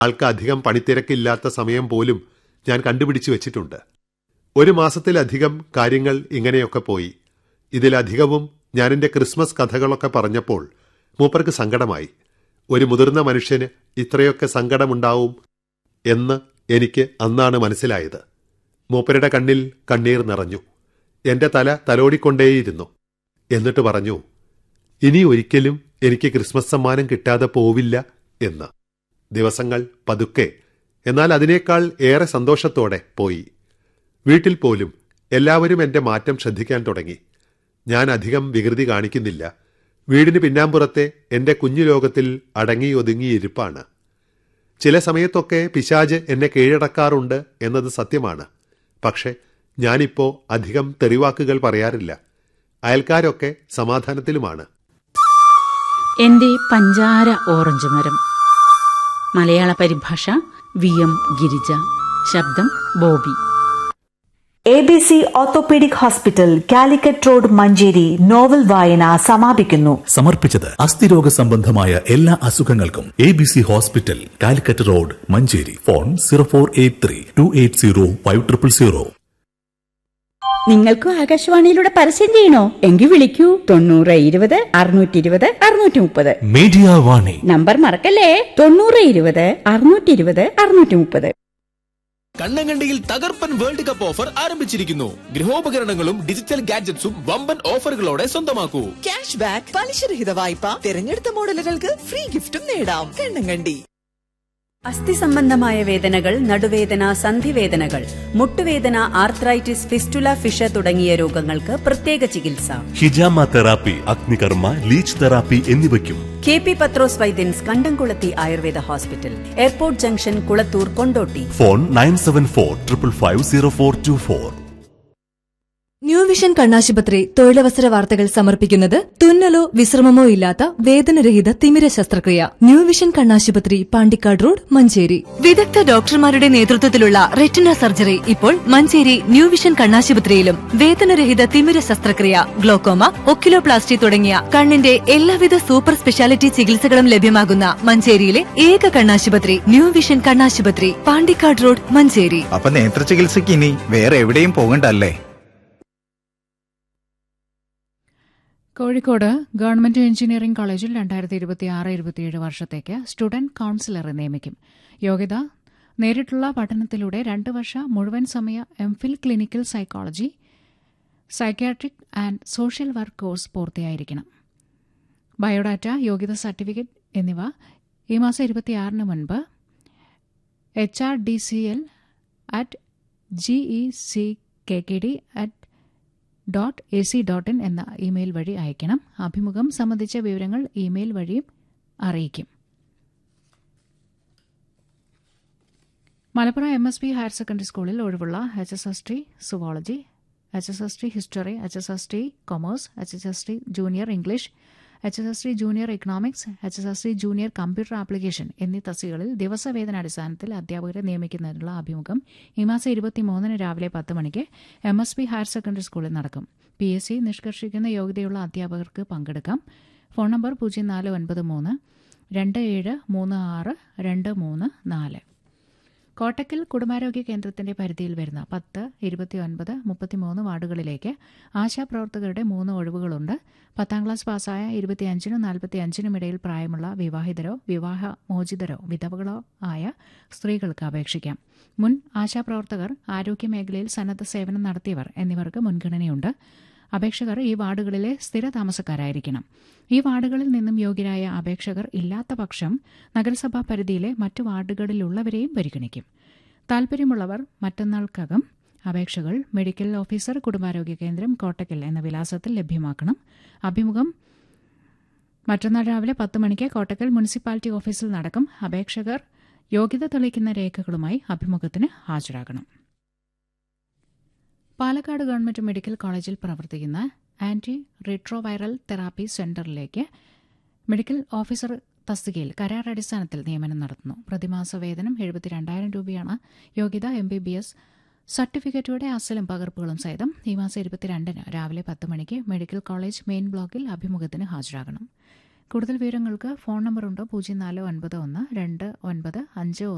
ആൾക്ക് അധികം പണിത്തിരക്കില്ലാത്ത സമയം പോലും ഞാൻ കണ്ടുപിടിച്ചു വെച്ചിട്ടുണ്ട് ഒരു മാസത്തിലധികം കാര്യങ്ങൾ ഇങ്ങനെയൊക്കെ പോയി ഇതിലധികവും ഞാൻ എൻ്റെ ക്രിസ്മസ് കഥകളൊക്കെ പറഞ്ഞപ്പോൾ മൂപ്പർക്ക് സങ്കടമായി ഒരു മുതിർന്ന മനുഷ്യന് ഇത്രയൊക്കെ സങ്കടമുണ്ടാവും എന്ന് എനിക്ക് അന്നാണ് മനസ്സിലായത് മൂപ്പരുടെ കണ്ണിൽ കണ്ണീർ നിറഞ്ഞു എന്റെ തല തലോടിക്കൊണ്ടേയിരുന്നു എന്നിട്ട് പറഞ്ഞു ഇനി ഒരിക്കലും എനിക്ക് ക്രിസ്മസ് സമ്മാനം കിട്ടാതെ പോവില്ല എന്ന് ദിവസങ്ങൾ പതുക്കെ എന്നാൽ അതിനേക്കാൾ ഏറെ സന്തോഷത്തോടെ പോയി വീട്ടിൽ പോലും എല്ലാവരും എന്റെ മാറ്റം ശ്രദ്ധിക്കാൻ തുടങ്ങി ഞാൻ അധികം വികൃതി കാണിക്കുന്നില്ല വീടിന് പിന്നാമ്പുറത്തെ എന്റെ കുഞ്ഞു ലോകത്തിൽ അടങ്ങിയൊതുങ്ങിയിരിപ്പാണ് ചില സമയത്തൊക്കെ പിശാജ് എന്നെ കീഴടക്കാറുണ്ട് എന്നത് സത്യമാണ് പക്ഷെ ഞാനിപ്പോ അധികം തെറിവാക്കുകൾ പറയാറില്ല അയൽക്കാരൊക്കെ സമാധാനത്തിലുമാണ് എന്റെ പഞ്ചാര ഓറഞ്ച് മരം മലയാള പരിഭാഷ വി എം ഗിരിജ ശബ്ദം Bobby A B C orthopaedic hospital Calicut road Manjeri novel വായന സമാപിക്കുന്നു സമർപ്പിച്ചത് അസ്ഥിരോഗ സംബന്ധമായ എല്ലാ അസുഖങ്ങൾക്കും A B C hospital Calicut road Manjeri phone zero four eight three two eight zero five triple zero നിങ്ങൾക്കും ആകാശവാണിയിലൂടെ പരസ്യം ചെയ്യണോ എങ്കിൽ വിളിക്കൂ തൊണ്ണൂറ് ഇരുപത് അറുന്നൂറ്റി ഇരുപത് അറുന്നൂറ്റി മുപ്പത് മീഡിയ വാണി നമ്പർ മറക്കല്ലേ തൊണ്ണൂറ് ഇരുപത് അറുന്നൂറ്റി ഇരുപത് അറുന്നൂറ്റി മുപ്പത് കണ്ണങ്കണ്ടിയിൽ തകർപ്പൻ വേൾഡ് കപ്പ് ഓഫർ ആരംഭിച്ചിരിക്കുന്നു ഗൃഹോപകരണങ്ങളും ഡിജിറ്റൽ ഗാഡ്ജറ്റ്സും വമ്പൻ ഓഫറുകളോടെ സ്വന്തമാക്കൂ ക്യാഷ് ബാക്ക് പലിശരഹിത വായ്പ തിരഞ്ഞെടുത്ത മോഡലുകൾക്ക് ഫ്രീ ഗിഫ്റ്റും നേടാം കണ്ണങ്കണ്ടി അസ്ഥി സംബന്ധമായ വേദനകൾ നടുവേദന സന്ധിവേദനകൾ മുട്ടുവേദന ആർത്രൈറ്റിസ് ഫിസ്റ്റുല ഫിഷ തുടങ്ങിയ രോഗങ്ങൾക്ക് പ്രത്യേക ചികിത്സ ഹിജാമ തെറാപ്പി അഗ്നികർമ്മ ലീച്ച് തെറാപ്പി എന്നിവയ്ക്കും K P Pathros Vaidyans Kandamkulathi Ayurveda hospital airport junction Kulathur Kondotty phone nine seven four triple five zero four two four new vision കണ്ണാശുപത്രി തൊഴിലവസര വാർത്തകൾ സമർപ്പിക്കുന്നത് തുന്നലോ വിശ്രമമോ ഇല്ലാത്ത വേദനരഹിത തിമിര ശസ്ത്രക്രിയ ന്യൂ വിഷൻ കണ്ണാശുപത്രി പാണ്ടിക്കാട് റോഡ് മഞ്ചേരി വിദഗ്ധ ഡോക്ടർമാരുടെ നേതൃത്വത്തിലുള്ള റെറ്റിന സർജറി ഇപ്പോൾ മഞ്ചേരി ന്യൂ വിഷൻ കണ്ണാശുപത്രിയിലും വേദനരഹിത തിമിര ശസ്ത്രക്രിയ ഗ്ലോക്കോമ ഒക്കിലോപ്ലാസ്റ്റി തുടങ്ങിയ കണ്ണിന്റെ എല്ലാവിധ സൂപ്പർ സ്പെഷ്യാലിറ്റി ചികിത്സകളും ലഭ്യമാകുന്ന മഞ്ചേരിയിലെ ഏക കണ്ണാശുപത്രി ന്യൂ വിഷൻ കണ്ണാശുപത്രി പാണ്ടിക്കാട് റോഡ് മഞ്ചേരി അപ്പൊ നേത്ര ചികിത്സയ്ക്ക് ഇനി വേറെ എവിടെയും പോകണ്ടല്ലേ കോഴിക്കോട് ഗവൺമെന്റ് എഞ്ചിനീയറിംഗ് കോളേജിൽ രണ്ടായിരത്തി ഇരുപത്തി ആറ് ഇരുപത്തിയേഴ് വർഷത്തേക്ക് സ്റ്റുഡന്റ് കൌൺസിലറെ നിയമിക്കും യോഗ്യത നേരിട്ടുള്ള പഠനത്തിലൂടെ രണ്ട് വർഷ മുഴുവൻ സമയ MPhil clinical psychology psychiatric and social work course പൂർത്തിയായിരിക്കണം ബയോഡാറ്റ യോഗ്യത സർട്ടിഫിക്കറ്റ് എന്നിവ ഈ മാസം ഇരുപത്തിയാറിന് മുൻപ് H R D C L at G E C K K D at dot A C dot in എന്ന ഇമെയിൽ വഴി അയക്കണം അഭിമുഖം സംബന്ധിച്ച വിവരങ്ങൾ ഇമെയിൽ വഴിയും അറിയിക്കും Malappuram M S B higher secondary സ്കൂളിൽ ഒഴിവുള്ള H S S T zoology H S S T history H S S T commerce H S S T junior English H S S T junior economics H S S T junior computer application എന്നീ തസ്തികകളിൽ ദിവസവേതനാടിസ്ഥാനത്തിൽ അധ്യാപകരെ നിയമിക്കുന്നതിനുള്ള അഭിമുഖം ഈ മാസം ഇരുപത്തിമൂന്നിന് രാവിലെ പത്ത് മണിക്ക് M S P higher secondary സ്കൂളിൽ നടക്കും പി എസ് സി നിഷ്കർഷിക്കുന്ന യോഗ്യതയുള്ള അധ്യാപകർക്ക് പങ്കെടുക്കാം ഫോൺ നമ്പർ പൂജ്യം നാല് ഒൻപത് മൂന്ന് രണ്ട് ഏഴ് മൂന്ന് ആറ് രണ്ട് മൂന്ന് നാല് കോട്ടക്കൽ കുടുംബാരോഗ്യ കേന്ദ്രത്തിന്റെ പരിധിയിൽ വരുന്ന പത്ത് ഇരുപത്തിയൊൻപത് മുപ്പത്തിമൂന്ന് വാർഡുകളിലേക്ക് ആശാപ്രവർത്തകരുടെ മൂന്ന് ഒഴിവുകളുണ്ട് പത്താം ക്ലാസ് പാസ്സായ ഇരുപത്തിയഞ്ചിനും നാൽപ്പത്തിയഞ്ചിനും ഇടയിൽ പ്രായമുള്ള വിവാഹിതരോ വിവാഹ മോചിതരോ വിധവകളോ ആയ സ്ത്രീകൾക്ക് അപേക്ഷിക്കാം മുൻ ആശാപ്രവർത്തകർ ആരോഗ്യമേഖലയിൽ സന്നദ്ധ സേവനം നടത്തിയവർ എന്നിവർക്ക് മുൻഗണനയുണ്ട് അപേക്ഷകർ ഈ വാർഡുകളിലെ സ്ഥിര താമസക്കാരായിരിക്കണം ഈ വാർഡുകളിൽ നിന്നും യോഗ്യരായ അപേക്ഷകർ ഇല്ലാത്ത പക്ഷം നഗരസഭാ പരിധിയിലെ മറ്റു വാർഡുകളിലുള്ളവരെയും പരിഗണിക്കും താൽപര്യമുള്ളവർ മറ്റന്നാൾക്കകം അപേക്ഷകൾ മെഡിക്കൽ ഓഫീസർ കുടുംബാരോഗ്യ കേന്ദ്രം കോട്ടക്കൽ എന്ന വിലാസത്തിൽ ലഭ്യമാക്കണം അഭിമുഖം മറ്റന്നാൾ രാവിലെ പത്ത് മണിക്ക് കോട്ടക്കൽ മുനിസിപ്പാലിറ്റി ഓഫീസിൽ നടക്കും അപേക്ഷകർ യോഗ്യത തെളിയിക്കുന്ന രേഖകളുമായി അഭിമുഖത്തിന് ഹാജരാകണം പാലക്കാട് ഗവൺമെന്റ് മെഡിക്കൽ കോളേജിൽ പ്രവർത്തിക്കുന്ന ആന്റി റിട്രോവൈറൽ തെറാപ്പി സെന്ററിലേക്ക് മെഡിക്കൽ ഓഫീസർ തസ്തികയിൽ കരാർ അടിസ്ഥാനത്തിൽ നിയമനം നടത്തുന്നു പ്രതിമാസ വേതനം എഴുപത്തിരണ്ടായിരം രൂപയാണ് യോഗ്യത എം ബി ബി എസ് സർട്ടിഫിക്കറ്റുകളുടെ അസലും പകർപ്പുകളും സഹിതം ഈ മാസം ഇരുപത്തിരണ്ടിന് രാവിലെ പത്ത് മണിക്ക് മെഡിക്കൽ കോളേജ് മെയിൻ ബ്ലോക്കിൽ അഭിമുഖത്തിന് ഹാജരാകണം കൂടുതൽ വിവരങ്ങൾക്ക് ഫോൺ നമ്പറുണ്ട് പൂജ്യം നാല് ഒൻപത് ഒന്ന് രണ്ട് ഒൻപത് അഞ്ച്